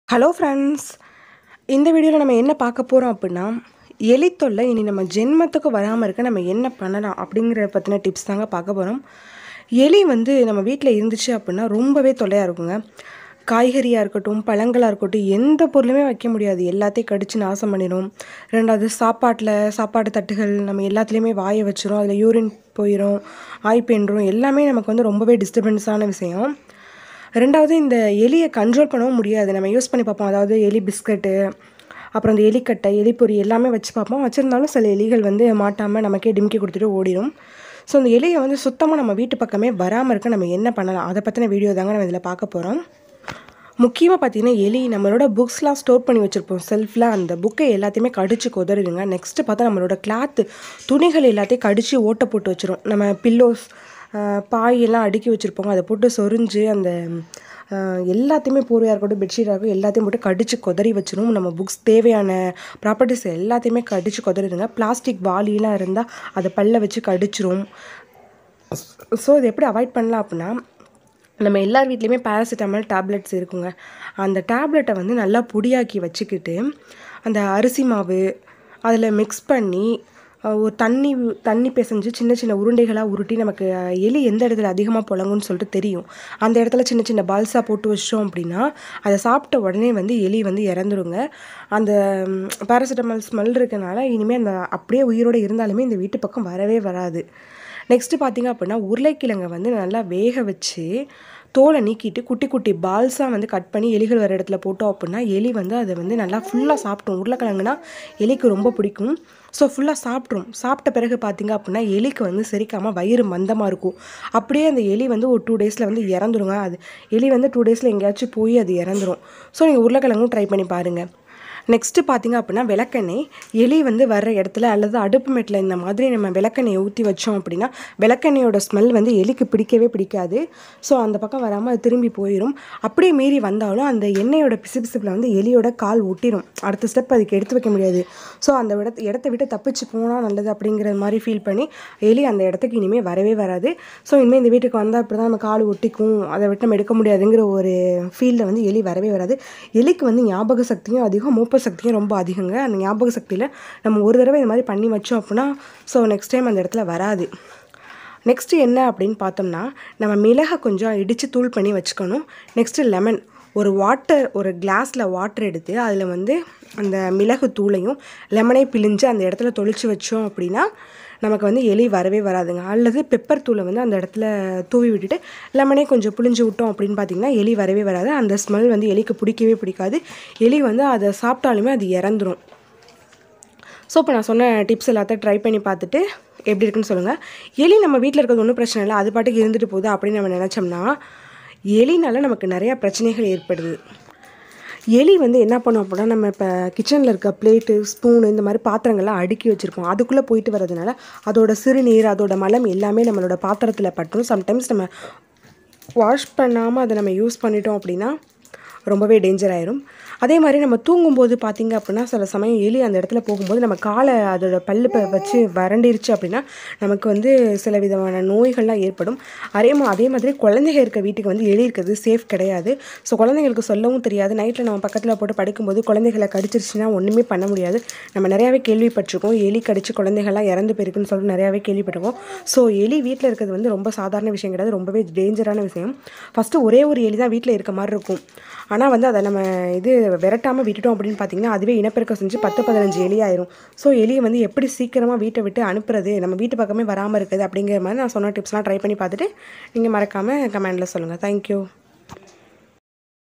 hello friends இந்த வீடியோவில் நம்ம என்ன பார்க்க போகிறோம் அப்படின்னா எலி தொல்லை இனி நம்ம ஜென்மத்துக்கு வராமல் இருக்க நம்ம என்ன பண்ணலாம் அப்படிங்கிற பற்றின டிப்ஸ் தாங்க பார்க்க போகிறோம் எலி வந்து நம்ம வீட்டில் இருந்துச்சு அப்படின்னா ரொம்பவே தொல்லையாக இருக்குங்க காய்கறியாக இருக்கட்டும் பழங்களாக இருக்கட்டும் எந்த பொருளுமே வைக்க முடியாது எல்லாத்தையும் கடித்து நாசம் பண்ணிடும் ரெண்டாவது சாப்பாட்டில் சாப்பாடு தட்டுகள் நம்ம எல்லாத்துலேயுமே வாயை வச்சிரும் அதில் யூரின் போயிடும் ஆய்ப்பென்றும் எல்லாமே நமக்கு வந்து ரொம்பவே டிஸ்டர்பன்ஸான விஷயம் ரெண்டாவது இந்த எலியை கண்ட்ரோல் பண்ணவும் முடியாது நம்ம யூஸ் பண்ணி பார்ப்போம் அதாவது எலி பிஸ்கட்டு அப்புறம் இந்த எலிக்கட்டை எலிப்பொறி எல்லாமே வச்சு பார்ப்போம் வச்சுருந்தாலும் சில எலிகள் வந்து மாட்டாமல் நமக்கே டிம்கி கொடுத்துட்டு ஓடிடும் ஸோ இந்த எலியை வந்து சுத்தமாக நம்ம வீட்டு பக்கமே வராமல் இருக்க நம்ம என்ன பண்ணலாம் அதை பற்றின வீடியோ தாங்க நம்ம இதில் பார்க்க போகிறோம் முக்கியமாக பார்த்தீங்கன்னா எலி நம்மளோட புக்ஸ்லாம் ஸ்டோர் பண்ணி வச்சுருப்போம் செல்ஃபில் அந்த புக்கை எல்லாத்தையுமே கடிச்சு கொதறிடுங்க நெக்ஸ்ட்டு பார்த்தா நம்மளோட கிளாத்து துணிகள் எல்லாத்தையும் கடிச்சு ஓட்டை போட்டு வச்சிரும் நம்ம பில்லோஸ் பாய் எல்லாம் அடுக்கி வச்சுருப்போங்க அதை போட்டு சொரிஞ்சு அந்த ஆஹ், எல்லாத்தையுமே போர்வையாக இருக்கட்டும் பெட்ஷீட்டாக இருக்கட்டும் எல்லாத்தையும் போட்டு கடிச்சு கொதறி வச்சிரும் நம்ம புக்ஸ் தேவையான ப்ராப்பர்ட்டிஸ் எல்லாத்தையுமே கடிச்சு கொதறிடுங்க பிளாஸ்டிக் வாளியெலாம் இருந்தால் அதை பல்ல வச்சு கடிச்சிரும் ஸோ இது எப்படி அவாய்ட் பண்ணலாம் அப்படின்னா நம்ம எல்லார் வீட்லேயுமே பேராசிட்டமால் டேப்லெட்ஸ் இருக்குங்க அந்த டேப்லெட்டை வந்து நல்லா பொடியாக்கி வச்சுக்கிட்டு அந்த அரிசி மாவு அதில் மிக்ஸ் பண்ணி அஹ், ஒரு தண்ணி தண்ணி பிசைஞ்சு சின்ன சின்ன உருண்டைகளாக உருட்டி நமக்கு அஹ், எலி எந்த இடத்துல அதிகமாக புழங்குன்னு சொல்லிட்டு தெரியும் அந்த இடத்துல சின்ன சின்ன பால்ஸாக போட்டு வச்சிட்டோம் அப்படின்னா அதை சாப்பிட்ட உடனே வந்து எலி வந்து இறந்துருங்க அந்த பேராசிட்டமால் ஸ்மெல் இருக்கனால இனிமேல் அந்த அப்படியே உயிரோடு இருந்தாலுமே இந்த வீட்டு பக்கம் வரவே வராது நெக்ஸ்ட்டு பார்த்தீங்க அப்படின்னா உருளைக்கிழங்கை வந்து நல்லா வேக வச்சு தோலை நீக்கிட்டு குட்டி குட்டி பால்ஸாக வந்து கட் பண்ணி எலிகள் வர இடத்துல போட்டோம் அப்படின்னா எலி வந்து அதை வந்து நல்லா ஃபுல்லாக சாப்பிட்ரும் உருளைக்கிழங்குனா எலிக்கு ரொம்ப பிடிக்கும் ஸோ ஃபுல்லாக சாப்பிட்ரும் சாப்பிட்ட பிறகு பார்த்தீங்க அப்படின்னா எலிக்கு வந்து செரிக்காமல் வயிறு மந்தமாக இருக்கும் அப்படியே அந்த எலி வந்து ஒரு டூ டேஸில் வந்து இறந்துருங்க அது எலி வந்து டூ டேஸில் எங்கேயாச்சும் போய் அது இறந்துரும் ஸோ நீங்கள் உருளைக்கிழங்கும் ட்ரை பண்ணி பாருங்கள் நெக்ஸ்ட்டு பார்த்தீங்க அப்படின்னா விளக்கெண்ணெய் எலி வந்து வர்ற இடத்துல அல்லது அடுப்பு மெட்டில் இந்த மாதிரி நம்ம விளக்கெண்ணெயை ஊற்றி வச்சோம் அப்படின்னா விளக்கெண்ணெயோட ஸ்மெல் வந்து எலிக்கு பிடிக்கவே பிடிக்காது ஸோ அந்த பக்கம் வராமல் அது திரும்பி போயிடும் அப்படியே மீறி வந்தாலும் அந்த எண்ணெயோட பிசுபிசுப்பில் வந்து எலியோட கால் ஒட்டிடும் அடுத்த ஸ்டெப் அதுக்கு எடுத்து வைக்க முடியாது ஸோ அந்த இடத்த இடத்த விட்டு தப்பிச்சு போனால் நல்லது அப்படிங்கிற மாதிரி ஃபீல் பண்ணி எலி அந்த இடத்துக்கு இனிமேல் வரவே வராது ஸோ இனிமேல் இந்த வீட்டுக்கு வந்தால் அப்படி தான் நம்ம கால் ஒட்டிக்கும் அதை விட்டு நம்ம எடுக்க முடியாதுங்கிற ஒரு ஃபீல்டில் வந்து எலி வரவே வராது எலிக்கு வந்து ஞாபக சக்தியும் அதிகம் மூப்ப சக்தியும் ரொம்ப அதிகங்க அந்த ஞாபக சக்தியில் நம்ம ஒரு தடவை இந்த மாதிரி பண்ணி வச்சோம் அப்படின்னா ஸோ நெக்ஸ்ட் டைம் அந்த இடத்துல வராது நெக்ஸ்ட்டு என்ன அப்படின்னு பார்த்தோம்னா நம்ம மிளகை கொஞ்சம் இடித்து தூள் பண்ணி வச்சுக்கணும் நெக்ஸ்ட்டு லெமன் ஒரு வாட்டர் ஒரு கிளாஸில் வாட்டர் எடுத்து அதில் வந்து அந்த மிளகு தூளையும் லெமனை பிழிஞ்சு அந்த இடத்துல தொளிச்சு வச்சோம் அப்படின்னா நமக்கு வந்து எலி வரவே வராதுங்க அல்லது பெப்பர் தூளை வந்து அந்த இடத்துல தூவி விட்டுட்டு லெமனே கொஞ்சம் புளிஞ்சு விட்டோம் அப்படின்னு பார்த்தீங்கன்னா எலி வரவே வராது அந்த ஸ்மெல் வந்து எலிக்கு பிடிக்கவே பிடிக்காது எலி வந்து அதை சாப்பிட்டாலுமே அது இறந்துரும் ஸோ இப்போ நான் சொன்ன டிப்ஸ் எல்லாத்தையும் ட்ரை பண்ணி பார்த்துட்டு எப்படி இருக்குன்னு சொல்லுங்கள் எலி நம்ம வீட்டில் இருக்கிறது ஒன்றும் பிரச்சனை இல்லை அது பாட்டுக்கு இருந்துட்டு போகுது அப்படின்னு நம்ம நினச்சோம்னா எலினால நமக்கு நிறையா பிரச்சனைகள் ஏற்படுது எலி வந்து என்ன பண்ணும் அப்படின்னா நம்ம இப்போ கிச்சனில் இருக்க பிளேட்டு ஸ்பூனு இந்த மாதிரி பாத்திரங்கள்லாம் அடுக்கி வச்சுருப்போம் அதுக்குள்ளே போயிட்டு வரதுனால அதோட சிறுநீர் அதோட மலம் எல்லாமே நம்மளோட பாத்திரத்தில் பற்றும் சம்டைம்ஸ் நம்ம வாஷ் பண்ணாமல் அதை நம்ம யூஸ் பண்ணிட்டோம் அப்படின்னா ரொம்பவே டேஞ்சர் ஆயிரும் அதே மாதிரி நம்ம தூங்கும்போது பார்த்தீங்க அப்படின்னா சில சமயம் எலி அந்த இடத்துல போகும்போது நம்ம காலை அதோட பல்லு ப- வச்சு வறண்டிருச்சு அப்படின்னா நமக்கு வந்து சில விதமான நோய்கள்லாம் ஏற்படும் அதே மா அதே மாதிரி குழந்தைங்க இருக்க வீட்டுக்கு வந்து எலி இருக்கிறது சேஃப் கிடையாது ஸோ குழந்தைங்களுக்கு சொல்லவும் தெரியாது நைட்டில் நம்ம பக்கத்தில் போட்டு படுக்கும்போது குழந்தைகளை கடிச்சிருச்சுன்னா ஒன்றுமே பண்ண முடியாது நம்ம நிறையாவே கேள்விப்பட்டிருக்கோம் எலி கடிச்சு குழந்தைகள்லாம் இறந்து போயிருக்குன்னு சொல்லிட்டு நிறையாவே கேள்விப்பட்டிருக்கோம் ஸோ எலி வீட்டில் இருக்கிறது வந்து ரொம்ப சாதாரண விஷயம் கிடையாது ரொம்பவே டேஞ்சரான விஷயம் ஃபஸ்ட்டு ஒரே ஒரு எலி தான் வீட்டில் இருக்க மாதிரி இருக்கும் ஆனால் வந்து அதை நம்ம இது விரட்டாமல் விட்டுட்டோம் அப்படின்னு பார்த்தீங்கன்னா அதுவே இனப்பெருக்கம் செஞ்சு பத்து பதினஞ்சு எலி ஆயிரும் ஸோ எலியை வந்து எப்படி சீக்கிரமாக வீட்டை விட்டு அனுப்புறது நம்ம வீட்டு பக்கமே வராமல் இருக்குது அப்படிங்கிற மாதிரி நான் சொன்ன டிப்ஸ்லாம் ட்ரை பண்ணி பார்த்துட்டு நீங்கள் மறக்காமல் கமெண்டில் சொல்லுங்கள் தேங்க்யூ